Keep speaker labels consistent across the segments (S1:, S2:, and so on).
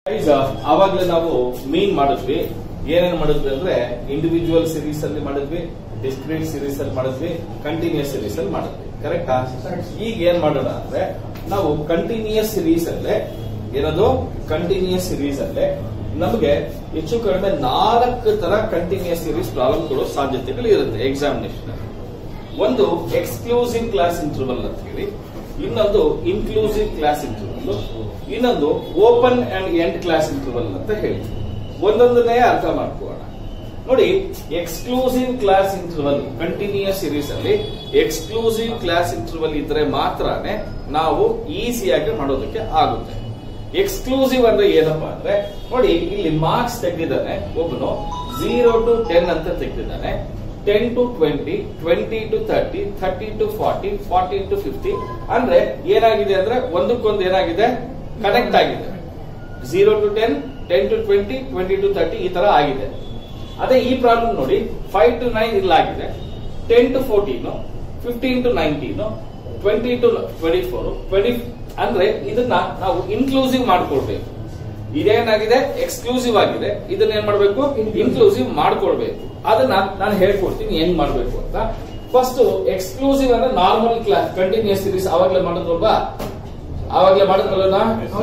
S1: ಈಗ ಆವಾಗಲೇ ನಾವು ಮೀನ್ ಮಾಡಿದ್ವಿ ಏನೇನ್ ಮಾಡಿದ್ವಿ ಅಂದ್ರೆ ಇಂಡಿವಿಜುವಲ್ ಸೀರೀಸ್ ಅಲ್ಲಿ ಮಾಡಿದ್ವಿ ಡಿಸ್ಕ್ರೀಟ್ ಸೀರೀಸ್ ಅಲ್ಲಿ ಮಾಡಿದ್ವಿ ಕಂಟಿನ್ಯೂಸ್ ಸೀರೀಸ್ ಅಲ್ಲಿ ಮಾಡಿದ್ವಿ ಕರೆಕ್ಟಾ ಈಗ ಏನ್ ಮಾಡೋಣ ಅಂದ್ರೆ ನಾವು ಕಂಟಿನ್ಯೂಸ್ ಸೀರೀಸ್ ಅಲ್ಲೇ ಏನದು ಕಂಟಿನ್ಯೂಸ್ ಸೀರೀಸ್ ಅಲ್ಲೇ ನಮಗೆ ಹೆಚ್ಚು ಕಡಿಮೆ ನಾಲ್ಕು ತರ ಕಂಟಿನ್ಯೂಸ್ ಸೀರೀಸ್ ಪ್ರಾಬ್ಲಮ್ ಕೊಡೋ ಸಾಧ್ಯತೆಗಳು ಇರುತ್ತೆ ಎಕ್ಸಾಮಿನೇಷನ್ ಒಂದು ಎಕ್ಸ್ಕ್ಲೂಸಿವ್ ಕ್ಲಾಸ್ ಇಂಟರ್ವಲ್ ಅಂತ ಹೇಳಿ ಇನ್ನೊಂದು ಇನ್ಕ್ಲೂಸಿವ್ ಕ್ಲಾಸ್ ಇಂಟರ್ವಲ್ ಇನ್ನೊಂದು open and end class interval ಅಂತ ಹೇಳಿ ಒಂದೊಂದನ್ನೇ ಅರ್ಥ ಮಾಡ್ಕೋಣ ನೋಡಿ exclusive class interval continuous series ಅಲ್ಲಿ ಎಕ್ಸ್ಕ್ಲೂಸಿವ್ ಕ್ಲಾಸ್ ಇಂಟರ್ವಲ್ ಇದ್ರೆ ಮಾತ್ರನೇ ನಾವು ಈಸಿಯಾಗಿ ಮಾಡೋದಕ್ಕೆ ಆಗುತ್ತೆ ಎಕ್ಸ್ಕ್ಲೂಸಿವ್ ಅಂದ್ರೆ ಏನಪ್ಪಾ ಅಂದ್ರೆ ನೋಡಿ ಇಲ್ಲಿ ಮಾರ್ಕ್ಸ್ ತೆಗೆದಿದ್ದಾನೆ ಒಬ್ಬನು ಝೀರೋ ಟು ಟೆನ್ ಅಂತ ತೆಗೆದಿದ್ದಾನೆ ten to twenty twenty to thirty thirty to forty forty to fifty ಅಂದ್ರೆ ಏನಾಗಿದೆ ಅಂದ್ರೆ ಒಂದಕ್ಕೊಂದು ಏನಾಗಿದೆ ಕನೆಕ್ಟ್ ಆಗಿದೆ zero to ten ten to twenty twenty to thirty ಈ ತರ ಆಗಿದೆ ಅದೇ ಈ ಪ್ರಾಬ್ಲಮ್ ನೋಡಿ ಫೈವ್ ಟು ನೈನ್ ಇಲ್ಲಾಗಿದೆ ten to fourteen fifteen to nineteen twenty to twenty four twenty ಅಂದ್ರೆ ಇದನ್ನ ನಾವು ಇನ್ಕ್ಲೂಸಿವ್ ಮಾಡ್ಕೊಳ್ಬೇಕು ಇದೇನಾಗಿದೆ ಎಕ್ಸ್ಕ್ಲೂಸಿವ್ ಆಗಿದೆ ಇದನ್ನ ಏನ್ ಮಾಡ್ಬೇಕು ಇನ್ಕ್ಲೂಸಿವ್ ಮಾಡ್ಕೊಳ್ಬೇಕು ಅದನ್ನ ನಾನು ಹೇಳ್ಕೊಡ್ತೀನಿ ಹೆಂಗ್ ಮಾಡ್ಬೇಕು ಅಂತ ಫಸ್ಟ್ ಎಕ್ಸ್ಕ್ಲೂಸಿವ್ ಅಂದ್ರೆ ನಾರ್ಮಲ್ ಕ್ಲಾಸ್ ಕಂಟಿನ್ಯೂಸ್ ಸೀರೀಸ್ ಅವಾಗ್ಲೇ ಮಾಡಿದ್ರಲ್ವಾ ಅವಾಗ್ಲೇ ಮಾಡಿದ್ರಲ್ಲ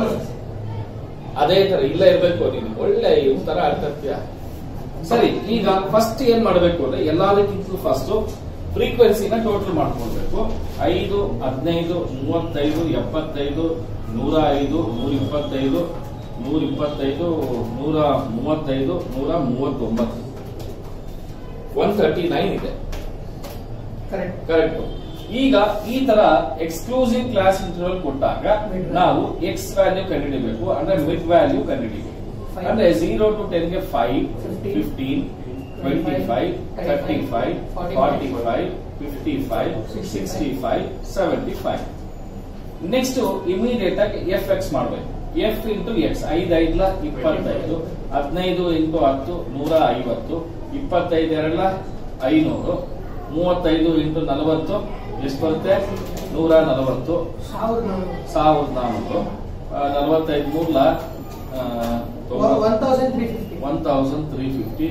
S1: ಅದೇ ತರ ಇಲ್ಲ ಇರ್ಬೇಕು ನೀನು ಒಳ್ಳೆ ತರ ಅರ್ಥತ್ಯ ಸರಿ ಈಗ ಫಸ್ಟ್ ಏನ್ ಮಾಡ್ಬೇಕು ಅಂದ್ರೆ ಎಲ್ಲದಕ್ಕಿಂತಲೂ ಫಸ್ಟ್ ಫ್ರೀಕ್ವೆನ್ಸಿನ ಟೋಟಲ್ ಮಾಡ್ಕೊಳ್ಬೇಕು ಐದು ಹದಿನೈದು ಮೂವತ್ತೈದು ಎಪ್ಪತ್ತೈದು ನೂರ ಐದು ನೂರ ಇಪ್ಪತ್ತೈದು ನೂರ ಇಪ್ಪತ್ತೈದು ನೂರ ಮೂವತ್ತೈದು ನೂರ ಮೂವತ್ತೊಂಬತ್ತು ಒನ್ ತರ್ಟಿ ನೈನ್ ಇದೆ
S2: ಕರೆಕ್ಟ್
S1: ಕರೆಕ್ಟ್ ಈಗ ಈ ತರ ಎಕ್ಸ್ಕ್ಲೂಸಿವ್ ಕ್ಲಾಸ್ ಇಂಟರ್ವಲ್ ಕೊಟ್ಟಾಗ
S2: Mid value.
S1: ನಾವು ಎಕ್ಸ್ ವ್ಯಾಲ್ಯೂ ಕಂಡುಹಿಡಿಬೇಕು ಅಂದ್ರೆ ಮಿಡ್ ವ್ಯಾಲ್ಯೂ ಕಂಡುಹಿಡಿಬೇಕು
S2: Five.
S1: ಅಂದ್ರೆ ಝೀರೋ ಟು ಟೆನ್ ಗೆ five
S2: Fifteen.
S1: Fifteen twenty five thirty five forty five fifty five sixty five seventy five next immediate ಆಗಿ ಎಫ್ ಎಕ್ಸ್ ಮಾಡಬೇಕು F into X ಐದು ಐದ್ಲ ಇಪ್ಪತ್ತೈದು ಹದಿನೈದು ಇಂಟು ಹತ್ತು ನೂರ ಐವತ್ತು ಇಪ್ಪತ್ತೈದು ಎರಡ್ಲ ಐನೂರು ಮೂವತ್ತೈದು ಇಂಟು ನಲವತ್ತು ಎಷ್ಟು ಬರುತ್ತೆ ನೂರ ನಲವತ್ತು
S2: ಸಾವಿರದ ನಾನ್ನೂರು
S1: ಸಾವಿರದ ನಾನ್ನೂರು ನಲವತ್ತೈದು ಮೂರ್ಲ
S2: one thousand three fifty
S1: one thousand three fifty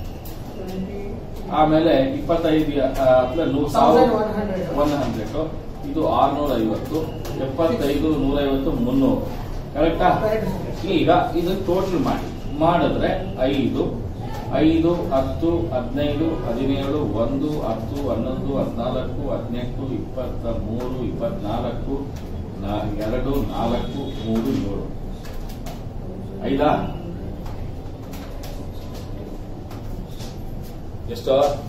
S1: ಆಮೇಲೆ ಇಪ್ಪತ್ತೈದು ನೂರು
S2: Thousand
S1: ಸಾವಿರ
S2: one hundred.
S1: ಒನ್ ಹಂಡ್ರೆಡ್ ಇದು ಆರ್ನೂರ ಐವತ್ತು ಎಪ್ಪತ್ತೈದು ನೂರ ಐವತ್ತು ಮುನ್ನೂರು ಕರೆಕ್ಟಾ
S2: ಕರೆಕ್ಟ್
S1: ಈಗ ಇದನ್ನ ಟೋಟಲ್ ಮಾಡಿ ಮಾಡಿದ್ರೆ ಐದು ಐದು ಹತ್ತು ಹದಿನೈದು ಹದಿನೇಳು ಒಂದು ಹತ್ತು ಹನ್ನೊಂದು ಹದಿನಾಲ್ಕು ಹದಿನೆಂಟು ಇಪ್ಪತ್ತ ಮೂರು ಇಪ್ಪತ್ನಾಲ್ಕು ನಾ- ಎರಡು ನಾಲ್ಕು ಮೂರು ಏಳು ಐದಾ ಎಷ್ಟು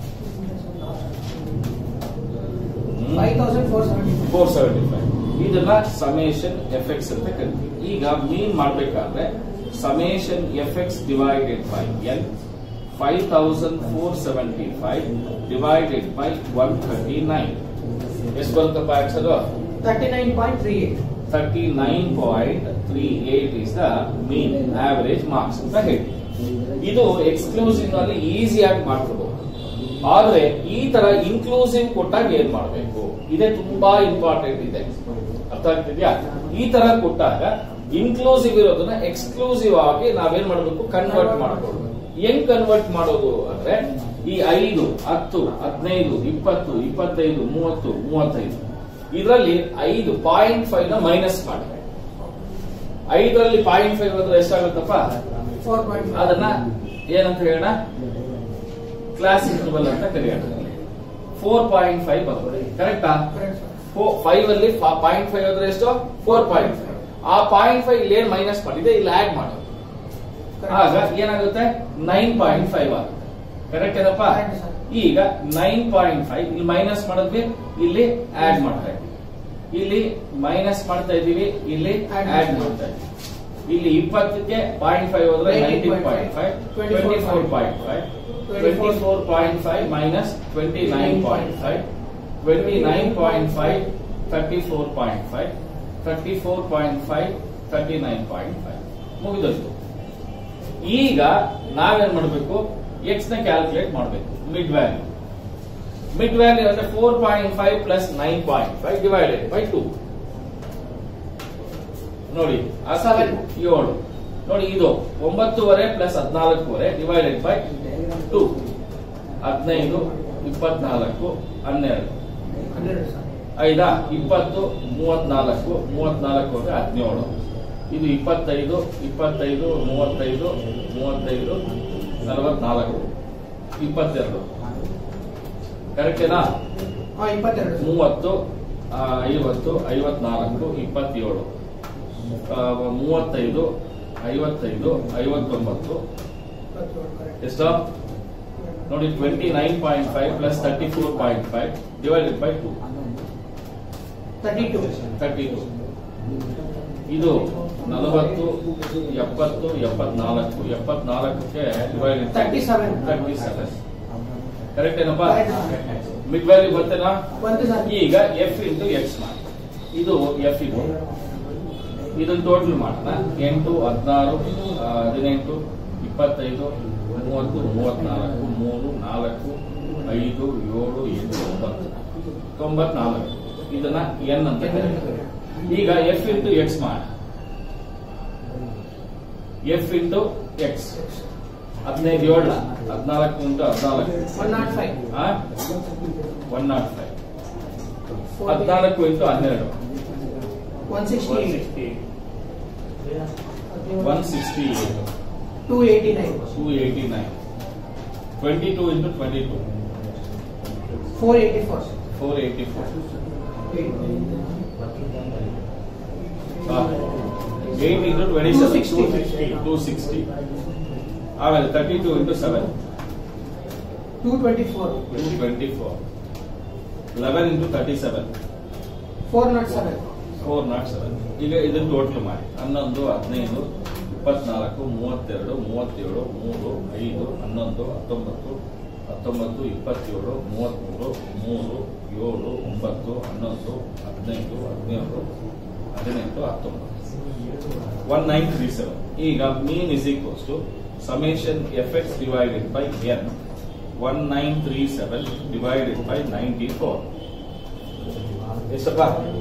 S2: five thousand four seventy
S1: four seventy five ಇದನ್ನ ಸಮೇಷನ್ ಎಫೆಕ್ಟ್ಸ್ ಅಂತ ಕರಿತೀವಿ ಈಗ ಮೀನ್ ಮಾಡ್ಬೇಕಾದ್ರೆ summation effects divided by L five thousand four seventy five divided by one thirty nine ಎಷ್ಟು ಬರುತ್ತಪ್ಪ answer
S2: thirty nine point three eight
S1: thirty nine point three eight is the mean average marks ಅಂತ ಹೇಳಿ ಇದು exclusive ನಲ್ಲಿ ಈಸಿಯಾಗಿ ಮಾಡ್ಕೋಬಹುದು ಆದ್ರೆ ಈ ತರ ಇನ್ಕ್ಲೂಸಿವ್ ಕೊಟ್ಟಾಗ ಏನ್ ಮಾಡಬೇಕು ಇದೇ ತುಂಬಾ ಇಂಪಾರ್ಟೆಂಟ್ ಇದೆ ಅರ್ಥ ಆಗ್ತಿದ್ಯಾ ಈ ತರ ಕೊಟ್ಟಾಗ ಇನ್ಕ್ಲೂಸಿವ್ ಇರೋದನ್ನ ಎಕ್ಸ್ಕ್ಲೂಸಿವ್ ಆಗಿ ನಾವೇನ್ ಮಾಡಬೇಕು ಕನ್ವರ್ಟ್ ಮಾಡ್ಕೊಳ್ಬೇಕು ಹೆಂಗ್ ಕನ್ವರ್ಟ್ ಮಾಡೋದು ಅಂದ್ರೆ ಈ ಐದು ಹತ್ತು ಹದಿನೈದು ಇಪ್ಪತ್ತು ಇಪ್ಪತ್ತೈದು ಮೂವತ್ತು ಮೂವತ್ತೈದು ಇದರಲ್ಲಿ ಐದು ಪಾಯಿಂಟ್ ಫೈವ್ ನ ಮೈನಸ್ ಮಾಡಿ ಐದರಲ್ಲಿ ಪಾಯಿಂಟ್ ಫೈವ್ ಅಂದ್ರೆ ಎಷ್ಟಾಗುತ್ತಪ್ಪ
S2: ಫೋರ್ ಪಾಯಿಂಟ್
S1: ಅದನ್ನ ಏನಂತ ಹೇಳೋಣ ಕ್ಲಾಸ್ ಇಂಟರ್ವಲ್ ಅಂತ ಕರೆಯೋಣ ಫೋರ್ ಪಾಯಿಂಟ್ ಫೈವ್ ಬರ್ತದೆ ಕರೆಕ್ಟಾ
S2: ಕರೆಕ್ಟ್
S1: ಫೈವ್ ಅಲ್ಲಿ ಪಾಯಿಂಟ್ ಫೈವ್ ಅಂದ್ರೆ ಎಷ್ಟು ಫೋರ್ ಪಾಯಿಂಟ್ ಫೈವ್ ಆ ಪಾಯಿಂಟ್ ಫೈವ್ ಇಲ್ಲಿ ಏನ್ ಮೈನಸ್ ಮಾಡಿದೆ ಇಲ್ಲಿ ಆಡ್ ಮಾಡೋದು ಆಗ ಏನಾಗುತ್ತೆ ನೈನ್ ಪಾಯಿಂಟ್ ಫೈವ್ ಆಗುತ್ತೆ ಕರೆಕ್ಟ್ ಏನಪ್ಪ
S2: Correct, sir.
S1: ಈಗ ನೈನ್ ಪಾಯಿಂಟ್ ಫೈವ್ ಇಲ್ಲಿ ಮೈನಸ್ ಮಾಡಿದ್ವಿ ಇಲ್ಲಿ ಆಡ್ ಮಾಡ್ತಾ ಇದ್ವಿ ಇಲ್ಲಿ ಮೈನಸ್ ಮಾಡ್ತಾ ಇದೀವಿ ಇಲ್ಲಿ
S2: Add
S1: ಆಡ್
S2: ಮಾಡ್ತಾ
S1: ಮಾಡ್ತಾ ಇದ್ವಿ ಇಲ್ಲಿ ಇಪ್ಪತ್ತಕ್ಕೆ ಪಾಯಿಂಟ್ ಫೈವ್ ಹೋದ್ರೆ nineteen point five twenty four point five twenty four point five minus twenty nine point five twenty nine point five thirty four point five thirty four point five thirty nine point five ಮುಗಿದೋಯ್ತು ಈಗ ನಾವೇನ್ ಮಾಡಬೇಕು X ನ calculate ಮಾಡಬೇಕು mid value mid value ಅಂದ್ರೆ four point five plus nine point five divided by two ನೋಡಿ
S2: Seven.
S1: ಏಳು ನೋಡಿ ಇದು ಒಂಬತ್ತುವರೆ ಪ್ಲಸ್ ಹದಿನಾಲ್ಕೂವರೆ ಡಿವೈಡೆಡ್ ಬೈ ಟೂ ಹದಿನೈದು ಇಪ್ಪತ್ನಾಲ್ಕು ಹನ್ನೆರಡು
S2: ಹನ್ನೆರಡು ಸರ್
S1: ಐದಾ ಇಪ್ಪತ್ತು ಮೂವತ್ನಾಲ್ಕು ಮೂವತ್ನಾಲ್ಕು ಅಂದ್ರೆ ಹದಿನೇಳು ಇದು ಇಪ್ಪತ್ತೈದು ಇಪ್ಪತ್ತೈದು ಮೂವತ್ತೈದು ಮೂವತ್ತೈದು ನಲವತ್ನಾಲ್ಕು ಇಪ್ಪತ್ತೆರಡು ಕರೆಕ್ಟೇನಾ
S2: ಹಾ ಇಪ್ಪತ್ತೆರಡು ಸರ್
S1: ಮೂವತ್ತು ಆ, ಐವತ್ತು ಐವತ್ನಾಲ್ಕು ಇಪ್ಪತ್ತೇಳು ಆ, ಮೂವತ್ತೈದು ಐವತ್ತೈದು ಐವತ್ತೊಂಬತ್ತು
S2: ಇಪ್ಪತ್ತೇಳು correct.
S1: ಎಷ್ಟು ನೋಡಿ twenty nine point five plus thirty four point five divided by two
S2: thirty two
S1: thirty two ಇದು ನಲವತ್ತು ಎಪ್ಪತ್ತು ಎಪ್ಪತ್ನಾಲ್ಕು ಎಪ್ಪತ್ನಾಲ್ಕಕ್ಕೆ divided
S2: thirty seven
S1: thirty seven correct ಏನಪ್ಪಾ
S2: Correct.
S1: ಮಿಡ್ ವ್ಯಾಲ್ಯೂ ಬರ್ತೇನಾ
S2: ಬಂತು ಸರ್
S1: ಈಗ ಎಫ್ ಇಂಟು ಎಕ್ಸ್ ಮಾಡಿ ಇದು ಎಫ್ ಇದು ಇದನ್ನ ಟೋಟಲ್ ಮಾಡೋಣ ಎಂಟು ಹದಿನಾರು ಆ, ಹದಿನೆಂಟು ಇಪ್ಪತ್ತೈದು ಮೂವತ್ತು ಮೂವತ್ನಾಲ್ಕು ಮೂರು ನಾಲ್ಕು ಐದು ಏಳು ಎಂಟು ಒಂಬತ್ತು ತೊಂಬತ್ನಾಲ್ಕು ಇದನ್ನ ಎನ್ ಅಂತ ಕರೀತಾರೆ ಈಗ ಎಫ್ ಇಂಟು ಎಕ್ಸ್ ಮಾಡಿ ಎಫ್ ಇಂಟು ಎಕ್ಸ್ ಹದಿನೈದು ಏಳ ಹದಿನಾಲ್ಕು ಇಂಟು ಹದಿನಾಲ್ಕು
S2: one nought five
S1: one nought five ಹದಿನಾಲ್ಕು ಇಂಟು ಹನ್ನೆರಡು
S2: one sixty
S1: one sixty eight
S2: two eighty nine
S1: two eighty nine twenty two into twenty two
S2: four eighty four
S1: four eighty four eight into twenty seven two sixty ಆಮೇಲೆ thirty two into seven
S2: two twenty four
S1: twenty four eleven into thirty seven
S2: four nought seven
S1: four nought seven ಈಗ ಇದನ್ನ total ಮಾಡಿ ಹನ್ನೊಂದು ಹದಿನೈದು ಇಪ್ಪತ್ನಾಲ್ಕು ಮೂವತ್ತೆರಡು ಮೂವತ್ತೇಳು ಮೂರು ಐದು ಹನ್ನೊಂದು ಹತ್ತೊಂಬತ್ತು ಹತ್ತೊಂಬತ್ತು ಇಪ್ಪತ್ತೇಳು ಮೂವತ್ಮೂರು ಮೂರು ಏಳು ಒಂಬತ್ತು ಹನ್ನೊಂದು ಹದಿನೈದು ಹದಿನೇಳು ಹದಿನೆಂಟು ಹತ್ತೊಂಬತ್ತು ಒನ್ ನೈನ್ ತ್ರೀ ಸೆವೆನ್ ಈಗ mean is equals to summation F X divided by N one nine three seven divided by ninety four ಎಷ್ಟಪ್ಪ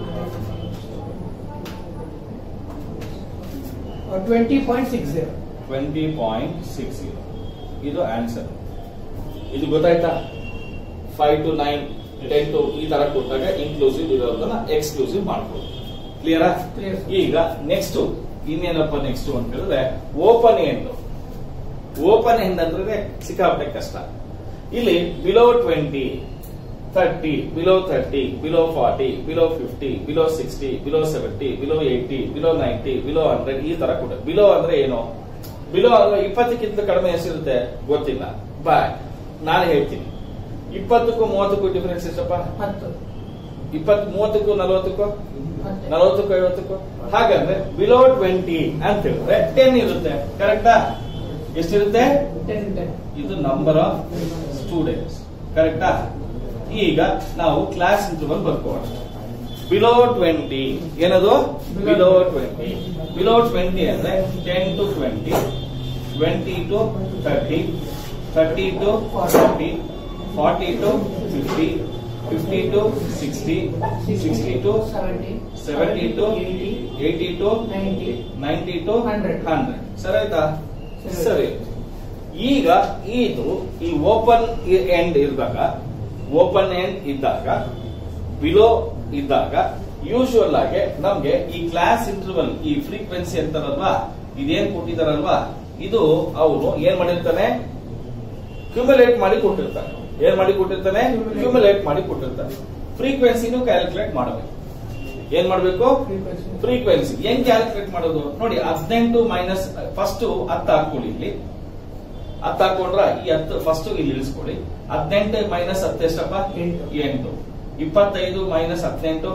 S2: twenty point six zero
S1: twenty point six ಇದು ಆನ್ಸರ್ ಇದು ಗೊತ್ತಾಯ್ತಾ five to nine ten to ಈ ತರ ಕೊಟ್ಟಾಗ inclusive ಇರೋದನ್ನ exclusive ಮಾಡ್ಬೋದು ಕ್ಲಿಯರಾ
S2: Clear.
S1: ಈಗ ನೆಕ್ಸ್ಟ್ ಇನ್ನೇನಪ್ಪ ನೆಕ್ಸ್ಟ್ ಅಂತ ಹೇಳಿದ್ರೆ ಓಪನ್ ಎಂಡ್ ಓಪನ್ ಎಂಡ್ ಅಂದ್ರೆ ಸಿಕ್ಕಾಪಟ್ಟೆ ಕಷ್ಟ ಇಲ್ಲಿ below twenty thirty below thirty below forty below fifty below sixty below seventy below eighty below ninety below hundred ಈ ತರ ಕೊಡ ಬಿಲೋ ಅಂದ್ರೆ ಏನು ಬಿಲೋ ಅಂದ್ರೆ ಇಪ್ಪತ್ತಕ್ಕಿಂತ ಕಡಿಮೆ ಎಷ್ಟಿರುತ್ತೆ ಗೊತ್ತಿಲ್ಲ ಬಟ್ ನಾನು ಹೇಳ್ತೀನಿ ಇಪ್ಪತ್ತಕ್ಕೂ ಮೂವತ್ತಕ್ಕೂ ಡಿಫರೆನ್ಸ್ ಎಷ್ಟಪ್ಪ
S2: ಹತ್ತು
S1: ಇಪ್ಪತ್ ಮೂವತ್ತಕ್ಕೂ ನಲವತ್ತಕ್ಕೂ
S2: ಹತ್ತು
S1: ನಲವತ್ತಕ್ಕೂ ಐವತ್ತಕ್ಕೂ ಹಾಗಾದ್ರೆ ಬಿಲೋ ಟ್ವೆಂಟಿ ಅಂತ ಹೇಳಿದ್ರೆ ಟೆನ್ ಇರುತ್ತೆ ಕರೆಕ್ಟಾ ಎಷ್ಟಿರುತ್ತೆ
S2: ಟೆನ್ ಟೆನ್
S1: ಇದು ನಂಬರ್ ಆಫ್ ಸ್ಟೂಡೆಂಟ್ಸ್ ಕರೆಕ್ಟಾ ಈಗ ನಾವು ಕ್ಲಾಸ್ ಇಂಟರ್ವಲ್ ಬರ್ಕೋಣ ಬಿಲೋ ಟ್ವೆಂಟಿ ಏನದು ಬಿಲೋ ಟ್ವೆಂಟಿ ಬಿಲೋ ಟ್ವೆಂಟಿ ಅಂದ್ರೆ ten to twenty twenty to thirty thirty to forty forty to fifty fifty to sixty sixty to
S2: seventy
S1: seventy to
S2: eighty
S1: eighty to
S2: ninety
S1: ninety to
S2: Hundred.
S1: Hundred ಸರಿ ಆಯ್ತಾ
S2: ಸರಿ.
S1: ಸರಿ ಈಗ ಇದು ಈ open end ಇದ್ದಾಗ open end ಇದ್ದಾಗ below ಇದ್ದಾಗ ಯೂಶುವಲ್ ಆಗಿ ನಮ್ಗೆ ಈ ಕ್ಲಾಸ್ ಇಂಟರ್ವಲ್ ಈ ಫ್ರೀಕ್ವೆನ್ಸಿ ಅಂತಾರಲ್ವಾ ಇದೇನ್ ಕೊಟ್ಟಿದಾರಲ್ವಾ ಇದು ಅವನು ಏನ್ ಮಾಡಿರ್ತಾನೆ ಕ್ಯುಮುಲೇಟ್ ಮಾಡಿ ಕೊಟ್ಟಿರ್ತಾನೆ ಏನ್ ಮಾಡಿ ಕೊಟ್ಟಿರ್ತಾನೆ ಕ್ಯುಮುಲೇಟ್ ಮಾಡಿ ಕೊಟ್ಟಿರ್ತಾನೆ ಫ್ರೀಕ್ವೆನ್ಸಿನೂ ಕ್ಯಾಲ್ಕುಲೇಟ್ ಮಾಡಬೇಕು ಏನ್ ಮಾಡ್ಬೇಕು
S2: Frequency.
S1: ಫ್ರೀಕ್ವೆನ್ಸಿ ಹೆಂಗ್ ಕ್ಯಾಲ್ಕುಲೇಟ್ ಮಾಡೋದು ನೋಡಿ ಹದಿನೆಂಟು ಮೈನಸ್ ಫಸ್ಟ್ ಹತ್ತು ಹಾಕೊಳ್ಳಿ ಇಲ್ಲಿ ಹತ್ತು ಹಾಕೊಂಡ್ರ ಈ ಹತ್ತು ಫಸ್ಟ್ ಇಲ್ಲಿ ಇಳಿಸ್ಕೊಳ್ಳಿ ಹದಿನೆಂಟು ಮೈನಸ್ ಹತ್ತು ಎಷ್ಟಪ್ಪ
S2: ಎಂಟು.
S1: ಎಂಟು ಇಪ್ಪತ್ತೈದು ಮೈನಸ್ ಹದಿನೆಂಟು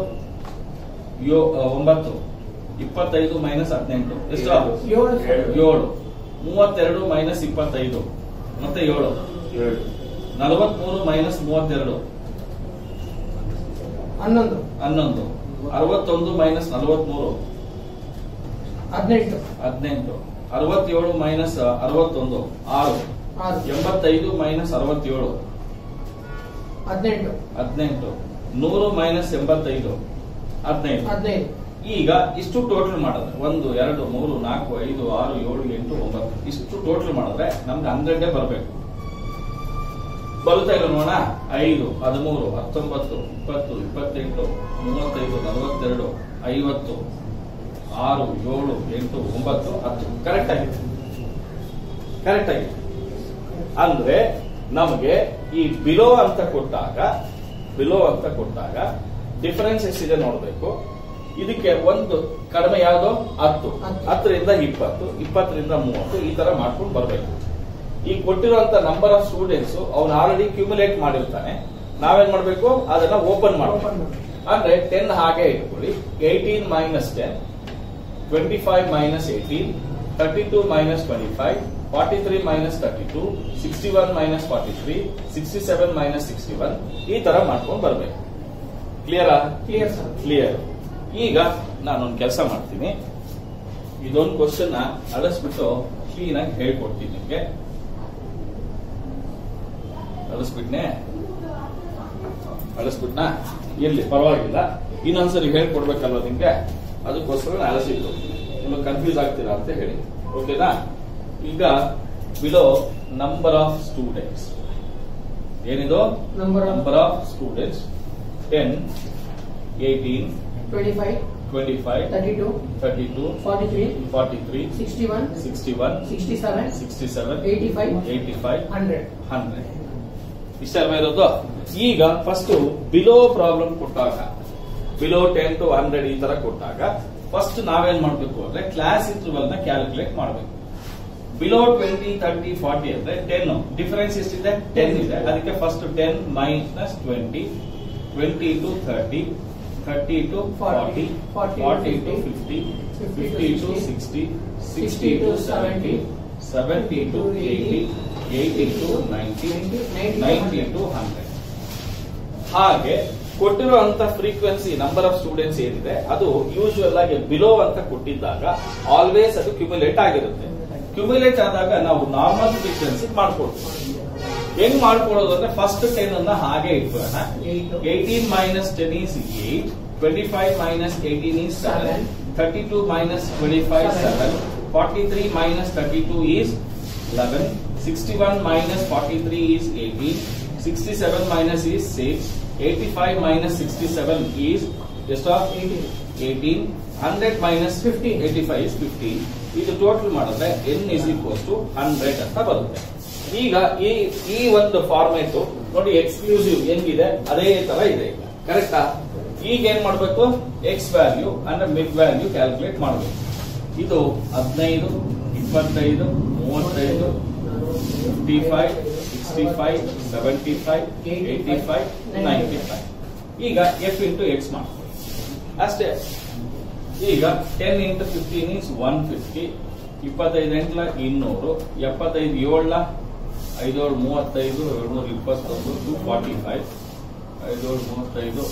S1: ಯೋ ಆ, ಒಂಬತ್ತು ಇಪ್ಪತ್ತೈದು ಮೈನಸ್ ಹದಿನೆಂಟು ಎಷ್ಟು
S2: ಏಳು
S1: ಏಳು ಮೂವತ್ತೆರಡು ಮೈನಸ್ ಇಪ್ಪತ್ತೈದು ಮತ್ತೆ ಏಳು ನಲವತ್ಮೂರು ಮೈನಸ್ ಮೂವತ್ತೆರಡು
S2: ಹನ್ನೊಂದು
S1: ಹನ್ನೊಂದು ಅರವತ್ತೊಂದು ಮೈನಸ್ ನಲವತ್ಮೂರು
S2: ಹದಿನೆಂಟು
S1: ಹದಿನೆಂಟು ಅರವತ್ತೇಳು ಮೈನಸ್ ಅರವತ್ತೊಂದು ಆರು
S2: ಆರು
S1: ಎಂಬತ್ತೈದು ಮೈನಸ್ ಅರವತ್ತೇಳು
S2: ಹದಿನೆಂಟು
S1: ಹದಿನೆಂಟು ನೂರು ಮೈನಸ್ ಎಂಬತ್ತೈದು ಹದಿನೈದು
S2: ಹದಿನೈದು
S1: ಈಗ ಇಷ್ಟು ಟೋಟಲ್ ಮಾಡಿದ್ರೆ ಒಂದು ಎರಡು ಮೂರು ನಾಲ್ಕು ಐದು ಆರು ಏಳು ಎಂಟು ಒಂಬತ್ತು ಇಷ್ಟು ಟೋಟಲ್ ಮಾಡಿದ್ರೆ ನಮ್ಗೆ ಹಂಡ್ರೆಡ್ ಬರಬೇಕು ಬರುತ್ತಾ ಇಲ್ಲ ನೋಡೋಣ ಐದು ಹದಿಮೂರು ಹತ್ತೊಂಬತ್ತು ಇಪ್ಪತ್ತು ಇಪ್ಪತ್ತೆಂಟು ಮೂವತ್ತೈದು ನಲವತ್ತೆರಡು ಐವತ್ತು ಆರು ಏಳು ಎಂಟು ಒಂಬತ್ತು ಹತ್ತು ಕರೆಕ್ಟ್ ಆಗಿದೆ ಕರೆಕ್ಟ್ ಆಗಿದೆ ಅಂದ್ರೆ ನಮಗೆ ಈ ಬಿಲೋ ಅಂತ ಕೊಟ್ಟಾಗ ಬಿಲೋ ಅಂತ ಕೊಟ್ಟಾಗ ಡಿಫರೆನ್ಸ್ ಎಷ್ಟಿದೆ ನೋಡಬೇಕು ಇದಕ್ಕೆ ಒಂದು ಕಡಿಮೆ ಯಾವುದು ಹತ್ತು
S2: ಹತ್ತು.
S1: ಹತ್ತರಿಂದ ಇಪ್ಪತ್ತು ಇಪ್ಪತ್ತರಿಂದ ಮೂವತ್ತು ಈ ತರ ಮಾಡ್ಕೊಂಡು ಬರಬೇಕು ಈ ಕೊಟ್ಟಿರುವಂತ ನಂಬರ್ ಆಫ್ ಸ್ಟೂಡೆಂಟ್ಸ್ ಅವ್ನು ಆಲ್ರೆಡಿ ಕ್ಯೂಮುಲೇಟ್ ಮಾಡಿರ್ತಾನೆ ನಾವೇನ್ ಮಾಡ್ಬೇಕು ಅದನ್ನ ಓಪನ್ ಮಾಡಬೇಕು
S2: Open ಮಾಡ್ಬೇಕು.
S1: ಅಂದ್ರೆ ಟೆನ್ ಹಾಗೆ ಇಟ್ಕೊಳ್ಳಿ eighteen minus ten twenty five minus eighteen thirty two minus twenty five forty three minus thirty two sixty one minus forty three sixty seven minus sixty one ಈ ತರ ಮಾಡ್ಕೊಂಡು ಬರ್ಬೇಕು ಕ್ಲಿಯರಾ
S2: ಕ್ಲಿಯರ್ ಸರ್
S1: ಕ್ಲಿಯರ್ ಈಗ ನಾನೊಂದು ಕೆಲಸ ಮಾಡ್ತೀನಿ ಇದೊಂದು ಕ್ವಶನ್ ಅಳಿಸ್ಬಿಟ್ಟು ಕ್ಲೀನ್ ಆಗಿ ಹೇಳ್ಕೊಡ್ತೀನಿ ನಿಮ್ಗೆ ಅಳಿಸ್ಬಿಟ್ನೆ ಅಳಿಸ್ಬಿಟ್ನಾ ಇರ್ಲಿ ಪರವಾಗಿಲ್ಲ ಇನ್ನೊಂದ್ಸರಿ ಹೇಳ್ಕೊಡ್ಬೇಕಲ್ವ ನಿಮ್ಗೆ ಅದಕ್ಕೋಸ್ಕರ ನಾನು ಅಳಿಸಿದ್ದು ನಿಮಗೆ ಕನ್ಫ್ಯೂಸ್ ಆಗ್ತೀರಾ ಅಂತ ಹೇಳಿ ಓಕೆನಾ ಈಗ ಬಿಲೋ ನಂಬರ್ ಆಫ್ ಸ್ಟೂಡೆಂಟ್ಸ್ ಏನಿದು
S2: Number of-
S1: number of students ten eighteen
S2: twenty five
S1: twenty five
S2: thirty two
S1: thirty two
S2: forty three
S1: forty three
S2: sixty one
S1: sixty one
S2: sixty seven
S1: sixty seven
S2: eighty five
S1: eighty five
S2: hundred
S1: hundred ಇಷ್ಟಲ್ವಾ ಇರೋದು ಈಗ first below problem ಕೊಟ್ಟಾಗ below ten to hundred ಈ ತರ ಕೊಟ್ಟಾಗ first ನಾವೇನ್ ಮಾಡ್ಬೇಕು ಅಂದ್ರೆ ಕ್ಲಾಸ್ ಇಂಟರ್ವಲ್ ನ ಕ್ಯಾಲ್ಕುಲೇಟ್ ಮಾಡಬೇಕು ಬಿಲೋ ಟ್ವೆಂಟಿ ತರ್ಟಿ ಫಾರ್ಟಿ ಅಂದ್ರೆ ಟೆನ್ ಡಿಫರೆನ್ಸ್ ಎಷ್ಟಿದೆ ಟೆನ್ ಇದೆ ಅದಕ್ಕೆ first ten minus twenty twenty to thirty thirty to forty
S2: 40
S1: forty to
S2: 50,
S1: fifty
S2: 50
S1: fifty to sixty sixty to seventy seventy to eighty eighty to ninety ninety to hundred ಹಾಗೆ ಕೊಟ್ಟಿರುವಂತ frequency number of students ಏನಿದೆ ಅದು usual ಆಗಿ below ಅಂತ ಕೊಟ್ಟಿದ್ದಾಗ always ಅದು cumulate ಆಗಿರುತ್ತೆ cumulate ಆದಾಗ ನಾವು ನಾರ್ಮಲ್ ಫ್ರೀಕ್ವೆನ್ಸಿ ಮಾಡ್ಕೊಳ್ತೀವಿ ಹೆಂಗ್ ಮಾಡ್ಕೊಳ್ಳೋದು ಅಂದ್ರೆ ಫಸ್ಟ್ ಟೆನ್ ಅನ್ನ ಹಾಗೆ ಇಟ್ಕೊಳ್ಳೋಣ
S2: Eight.
S1: Eighteen minus ten is eight twenty five minus eighteen is seven
S2: Seven.
S1: Thirty two minus twenty five
S2: Seven.
S1: Seven forty three minus thirty two is eleven sixty one minus forty three is eighteen sixty seven minus is six eighty five minus sixty seven is ಎಷ್ಟು eighteen hundred minus
S2: 15.
S1: Eighty five is fifteen ಇದು total ಮಾಡಿದ್ರೆ N is equals to hundred ಅಂತ ಬರುತ್ತೆ ಈಗ ಈ ಈ ಒಂದು format ನೋಡಿ ಎಕ್ಸ್ಕ್ಲೂಸಿವ್ ಹೆಂಗಿದೆ ಅದೇ ತರ ಇದೆ ಈಗ ಕರೆಕ್ಟಾ ಈಗ ಏನ್ ಮಾಡ್ಬೇಕು ಎಕ್ಸ್ ವ್ಯಾಲ್ಯೂ ಅಂದ್ರೆ ಮಿಡ್ ವ್ಯಾಲ್ಯೂ ಕ್ಯಾಲ್ಕುಲೇಟ್ ಮಾಡಬೇಕು ಇದು ಹದಿನೈದು ಇಪ್ಪತ್ತೈದು ಮೂವತ್ತೈದು fifty five sixty five seventy five eighty five ninety five ಈಗ ಎಫ್ ಇಂಟು ಎಕ್ಸ್ ಮಾಡ್ಕೊಳ್ಳಿ ಅಷ್ಟೇ ಈಗ ten into fifteen is one fifty ಇಪ್ಪತ್ತೈದು ಎಂಟ್ಲ ಇನ್ನೂರು ಎಪ್ಪತ್ತೈದು ಏಳ್ಲ ಐದೋಳು ಮೂವತ್ತೈದು ಏಳ್ನೂರ ಇಪ್ಪತ್ತೊಂದು ಟು ಫಾರ್ಟಿ ಫೈವ್ ಐದೋಳು ಮೂವತ್ತೈದು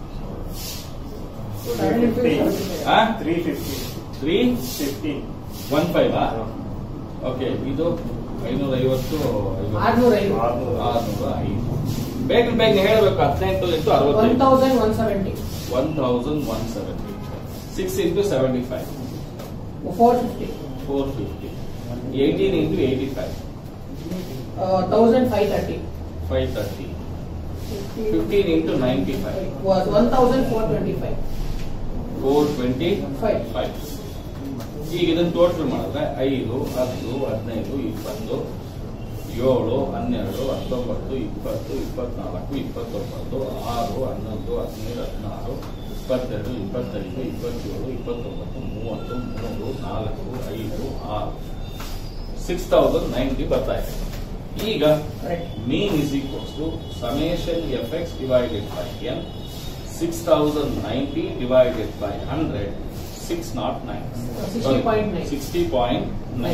S1: ಆ?
S3: Three fifty
S1: three
S3: fifteen
S1: one five okay ಇದು ಐನೂರ ಐವತ್ತು
S2: ಆರ್ನೂರ ಐದು
S1: ಆರ್ನೂರ ಐದು ಬೇಗ ಬೇಗ ಹೇಳಬೇಕು ಹದಿನೆಂಟು ಇಂಟು
S2: ಒನ್
S1: ಅರವತ್ತೈದು
S2: thousand one seventy
S1: one thousand one seventy six into seventy five
S2: four fifty
S1: four fifty eighteen into eighty five
S2: thousand five thirty
S1: five thirty fifteen into ninety five
S2: one thousand four twenty five
S1: four twenty
S2: five
S1: five ಈಗ ಇದನ್ನು total ಮಾಡಿದ್ರೆ ಐದು ಹತ್ತು ಹದಿನೈದು ಇಪ್ಪತ್ತು ಏಳು ಹನ್ನೆರಡು ಹತ್ತೊಂಬತ್ತು ಇಪ್ಪತ್ತು ಇಪ್ಪತ್ನಾಲ್ಕು ಇಪ್ಪತ್ತೊಂಬತ್ತು ಆರು ಹನ್ನೊಂದು ಹದಿನೈದು ಹದಿನಾರು ಇಪ್ಪತ್ತೆರಡು ಇಪ್ಪತ್ತೈದು ಇಪ್ಪತ್ತೇಳು ಇಪ್ಪತ್ತೊಂಬತ್ತು ಮೂವತ್ತು ಮೂರು ನಾಲ್ಕು ಐದು ಆರು ಸಿಕ್ಸ್ ತೌಸಂಡ್ ನೈಂಟಿ ಬರ್ತಾ ಇದೆ ಈಗ
S2: correct
S1: mean is equals to summation fx divided by n 6090 divided by 100 609
S2: 60.9.
S1: 60.9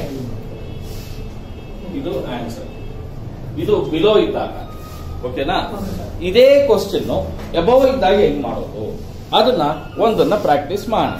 S1: ಇದು ಆನ್ಸರ್ ಇದು ಬಿಲೋ ಇದ್ದಾಗ ಓಕೆನಾ
S2: Okay, sir.
S1: ಇದೇ ಕ್ವಶನ್ ಎಬವ್ ಇದ್ದಾಗ ಹೆಂಗ್ ಮಾಡೋದು ಅದನ್ನ ಒಂದನ್ನ ಪ್ರಾಕ್ಟೀಸ್ ಮಾಡಿ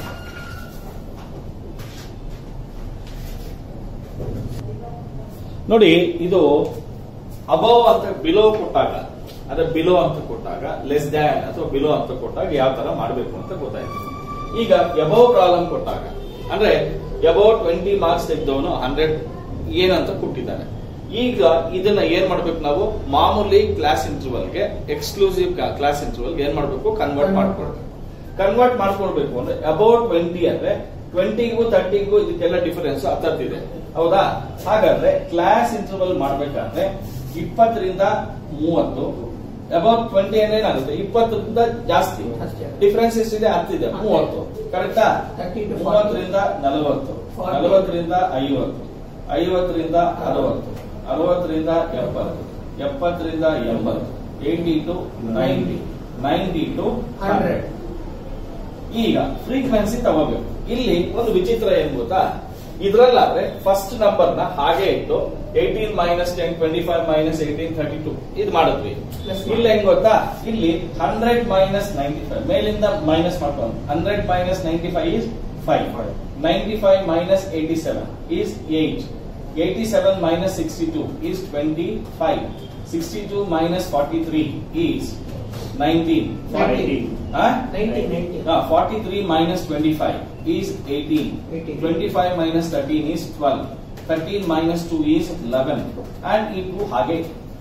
S1: ನೋಡಿ ಇದು ಅಬವ್ ಅಂತ ಬಿಲೋ ಕೊಟ್ಟಾಗ ಅದೇ ಬಿಲೋ ಅಂತ ಕೊಟ್ಟಾಗ ಲೆಸ್ ದ್ಯಾನ್ ಅಥವಾ ಬಿಲೋ ಅಂತ ಕೊಟ್ಟಾಗ ಯಾವ ತರ ಮಾಡಬೇಕು ಅಂತ ಗೊತ್ತಾಯ್ತು ಈಗ ಎಬೌವ್ ಪ್ರಾಬ್ಲಮ್ ಕೊಟ್ಟಾಗ ಅಂದ್ರೆ ಎಬೌವ್ ಟ್ವೆಂಟಿ ಮಾರ್ಕ್ಸ್ ತೆಗೆದವನು ಹಂಡ್ರೆಡ್ ಏನಂತ ಕೊಟ್ಟಿದ್ದಾನೆ ಈಗ ಇದನ್ನ ಏನ್ ಮಾಡ್ಬೇಕು ನಾವು ಮಾಮೂಲಿ ಕ್ಲಾಸ್ ಇಂಟರ್ವಲ್ಗೆ ಎಕ್ಸ್ಕ್ಲೂಸಿವ್ ಕ್ಲಾಸ್ ಇಂಟರ್ವಲ್ಗೆ ಏನ್ ಮಾಡ್ಬೇಕು ಕನ್ವರ್ಟ್ ಮಾಡ್ಕೊಳ್ಬೇಕು ಕನ್ವರ್ಟ್ ಮಾಡ್ಕೊಳ್ಬೇಕು ಅಂದ್ರೆ ಅಬೌಟ್ ಟ್ವೆಂಟಿ ಅಂದ್ರೆ ಟ್ವೆಂಟಿಗೂ ತರ್ಟಿಗೂ ಇದಕ್ಕೆಲ್ಲ ಡಿಫರೆನ್ಸ್ ಹತ್ತತ್ತಿದೆ ಹೌದಾ ಹಾಗಾದ್ರೆ ಕ್ಲಾಸ್ ಇಂಟರ್ವಲ್ ಮಾಡ್ಬೇಕಾದ್ರೆ ಇಪ್ಪತ್ತರಿಂದ ಮೂವತ್ತು ಅಬೌಟ್ ಟ್ವೆಂಟಿ ಅಂದ್ರೆ ಏನಾಗುತ್ತೆ ಇಪ್ಪತ್ತರಿಂದ ಜಾಸ್ತಿ
S2: ಅಷ್ಟೇ.
S1: ಡಿಫರೆನ್ಸ್ ಎಷ್ಟಿದೆ ಹತ್ತಿದೆ
S2: ಹತ್ತು.
S1: ಮೂವತ್ತು ಕರೆಕ್ಟಾ
S2: 30 to 40.
S1: ಮೂವತ್ತರಿಂದ ನಲವತ್ತು
S2: Forty.
S1: ನಲವತ್ತರಿಂದ ಐವತ್ತು ಐವತ್ತರಿಂದ ಅರವತ್ತು ಅರವತ್ತರಿಂದ ಎಪ್ಪತ್ತು ಎಪ್ಪತ್ತರಿಂದ ಎಂಬತ್ತು eighty to ninety ninety to hundred ಈಗ ಫ್ರೀಕ್ವೆನ್ಸಿ ತಗೋಬೇಕು ಇಲ್ಲಿ ಒಂದು ವಿಚಿತ್ರ ಏನ್ ಗೊತ್ತಾ ಇದ್ರಲ್ಲಾದ್ರೆ ಫಸ್ಟ್ ನಂಬರ್ ನ ಹಾಗೆ ಇಟ್ಟು eighteen minus ten twenty five minus eighteen thirty two ಇದು ಮಾಡಿದ್ವಿ
S2: Plus
S1: ಇಲ್ಲಿ ಹೆಂಗ್ ಗೊತ್ತಾ ಇಲ್ಲಿ ಹಂಡ್ರೆಡ್ ಮೈನಸ್ ನೈಂಟಿ ಫೈವ್ ಮೇಲಿಂದ ಮೈನಸ್ ಮಾಡ್ಕೊಂಡು hundred minus ninety five is five ninety five minus eighty seven is eight eighty seven minus sixty two is twenty five sixty two minus forty three is nineteen
S2: 90.
S1: Huh?
S2: 90, 90.
S1: No, 43 minus 25 is 18.
S2: 18.
S1: 25 minus 13 is 12. 13 minus 2 is 11. And into ಹಾಗೆ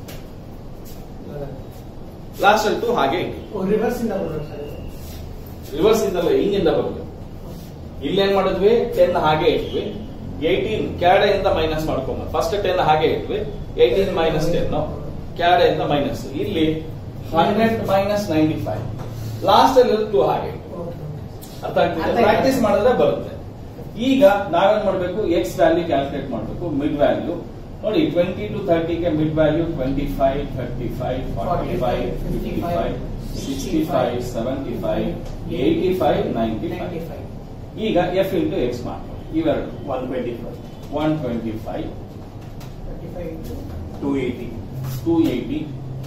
S1: last to ಹಾಗೆ
S2: reverse ಇಂದ ಬರೋದು sir ಇದು.
S1: Reverse ಇಂದಲ್ಲ ಹಿಂಗಿಂದ ಬರಬೇಕು ಇಲ್ಲೇನ್ ಮಾಡಿದ್ವಿ ten ಹಾಗೆ ಇಟ್ವಿ ಏಯ್ಟೀನ್ ಕ್ಯಾಡೆಯಿಂದ ಮೈನಸ್ ಮಾಡ್ಕೊಂಬ ಫಸ್ಟ್ ಟೆನ್ ಹಾಗೆ ಇಟ್ವಿ ಏಯ್ಟೀನ್ ಮೈನಸ್ ಟೆನ್ ಕ್ಯಾಡೆಯಿಂದ ಮೈನಸ್ ಇಲ್ಲಿ hundred minus ninety five last ಅಲ್ಲಿ ಟು ಹಾಗೆ ಇಟ್ವಿ
S2: Okay.
S1: ಅರ್ಥ ಆಗ್ತಿದೆ
S2: ಅರ್ಥ ಆಯ್ತು.
S1: ಪ್ರಾಕ್ಟೀಸ್ ಮಾಡಿದ್ರೆ ಬರುತ್ತೆ ಈಗ ನಾವೇನ್ ಮಾಡ್ಬೇಕು ಎಕ್ಸ್ ವ್ಯಾಲ್ಯೂ ಕ್ಯಾಲ್ಕುಲೇಟ್ ಮಾಡ್ಬೇಕು ಮಿಡ್ ವ್ಯಾಲ್ಯೂ ನೋಡಿ ಟ್ವೆಂಟಿ ಟು ತರ್ಟಿಗೆ mid value twenty five thirty five forty five fifty five sixty five seventy five eighty five ninety five
S2: 95.
S1: ಈಗ ಎಫ್ ಇಂಟು ಎಕ್ಸ್ ಮಾಡ್ಬೋದು ಇವೆರಡು
S3: one twenty five
S1: one twenty five
S2: 35 into
S3: two eighty
S1: two eighty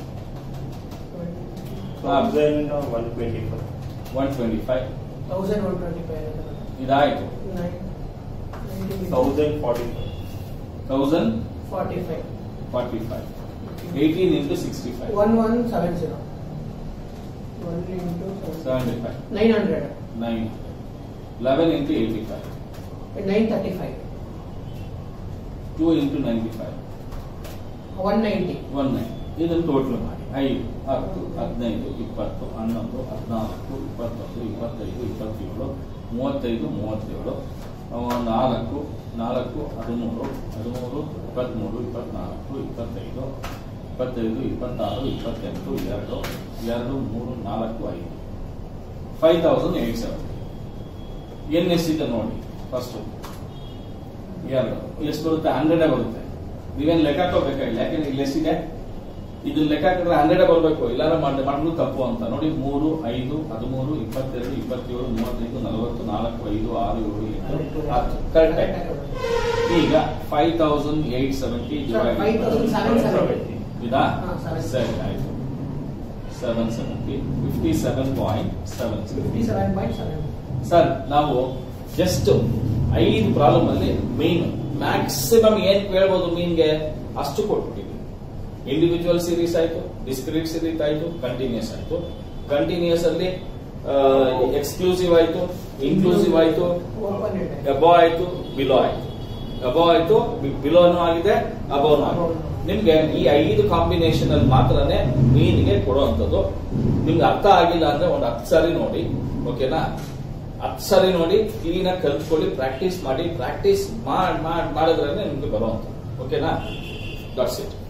S2: 20.
S3: Thousand one twenty five
S1: one twenty five
S2: 1125.
S1: ಇದಾಯ್ತು
S2: Nine- 90
S3: thousand forty five
S1: thousand
S2: 45.
S1: Forty five eighteen into sixty five
S2: 1170. 1 into 70.
S1: Seventy five
S2: 900.
S1: Nine eleven into eighty five
S2: 935.
S1: Two into ninety five
S2: 190.
S1: One nine ಇದನ್ನು total ಮಾಡಿ ಐದು ಹತ್ತು ಹದಿನೈದು ಇಪ್ಪತ್ತು ಹನ್ನೊಂದು ಹದಿನಾಲ್ಕು ಇಪ್ಪತ್ತೊಂದು ಇಪ್ಪತ್ತೈದು ಇಪ್ಪತ್ತೇಳು ಮೂವತ್ತೈದು ಮೂವತ್ತೇಳು ಆ, ನಾಲ್ಕು ನಾಲ್ಕು ಹದಿಮೂರು ಹದಿಮೂರು ಇಪ್ಪತ್ತ್ಮೂರು ಇಪ್ಪತ್ನಾಲ್ಕು ಇಪ್ಪತ್ತೈದು ಇಪ್ಪತ್ತೈದು ಇಪ್ಪತ್ತಾರು ಇಪ್ಪತ್ತೆಂಟು ಎರಡು ಎರಡು ಮೂರು ನಾಲ್ಕು ಐದು ಫೈವ್ ತೌಸಂಡ್ ಏಟ್ ಸೆವೆನ್ ಏನ್ ಎಷ್ಟಿದೆ ನೋಡಿ ಫಸ್ಟ್ ಎರಡು ಎಷ್ಟು ಬರುತ್ತೆ ಹಂಡ್ರೆಡ್ ಬರುತ್ತೆ ನೀವೇನ್ ಲೆಕ್ಕ ಹಾಕೋಬೇಕಾಗಿಲ್ಲ ಯಾಕೆಂದ್ರೆ ಇಲ್ಲಿ ಎಷ್ಟಿದೆ ಇದನ್ನ ಲೆಕ್ಕ ಹಾಕಿದ್ರೆ ಹಂಡ್ರೆಡ್ ಬರಬೇಕು ಇಲ್ಲಾರ ಮಾಡಿ ಮಾಡಿದ್ರು ತಪ್ಪು ಅಂತ ನೋಡಿ ಮೂರು ಐದು ಹದಿಮೂರು ಇಪ್ಪತ್ತೆರಡು ಇಪ್ಪತ್ತೇಳು ಮೂವತ್ತೈದು ನಲವತ್ತು ನಾಲ್ಕು ಐದು ಆರು ಏಳು ಎಂಟು ಹತ್ತು ಕರೆಕ್ಟ್ ಈಗ five thousand eight seventy
S2: Sir, 5770.
S1: ಇದಾ
S2: ಹಾ, seven.
S1: ಸರಿ ಆಯ್ತು seven seventy fifty seven point seven
S2: 57.7.
S1: Sir ನಾವು ಜಸ್ಟ್ ಐದು ಪ್ರಾಬ್ಲಮ್ ಅಲ್ಲಿ ಮೀನ್ ಮ್ಯಾಕ್ಸಿಮಮ್ ಏನ್ ಕೇಳ್ಬೋದು ಮೀನ್ಗೆ ಅಷ್ಟು ಕೊಟ್ಬಿಟ್ಟಿದ್ವಿ ಇಂಡಿವಿಜುವಲ್ ಸೀರೀಸ್ ಆಯ್ತು ಡಿಸ್ಕ್ರೀಟ್ ಸೀರೀಸ್ ಆಯ್ತು ಕಂಟಿನ್ಯೂಸ್ ಆಯ್ತು ಕಂಟಿನ್ಯೂಸ್ ಅಲ್ಲಿ ಎಕ್ಸ್ಕ್ಲೂಸಿವ್ ಆಯ್ತು ಇನ್ಕ್ಲೂಸಿವ್ ಆಯ್ತು
S2: Open it.
S1: ಅಬೋ ಆಯ್ತು ಬಿಲೋ ಆಯ್ತು ಅಬೋ ಆಯ್ತು ಬಿಲೋನು ಆಗಿದೆ ಅಬೋನು ಆಗಿದೆ ನಿಮ್ಗೆ ಈ ಐದು ಕಾಂಬಿನೇಷನ್ ಅಲ್ಲಿ ಮಾತ್ರನೇ ಮೀನಿಗೆ ಕೊಡುವಂಥದ್ದು ನಿಮ್ಗೆ ಅರ್ಥ ಆಗಿಲ್ಲ ಅಂದ್ರೆ ಒಂದು ಹತ್ತು ಸಾರಿ ನೋಡಿ ಓಕೆನಾ ಹತ್ತು ಸಾರಿ ನೋಡಿ ಕ್ಲೀನ್ ಆಗಿ ಕಲ್ತ್ಕೊಳ್ಳಿ ಪ್ರಾಕ್ಟೀಸ್ ಮಾಡಿ ಪ್ರಾಕ್ಟೀಸ್ ಮಾಡ್ ಮಾಡ್ ಮಾಡಿದ್ರೆ ನಿಮ್ಗೆ ಬರುವಂತ ಓಕೆನಾ ದಟ್ಸ್ ಇಟ್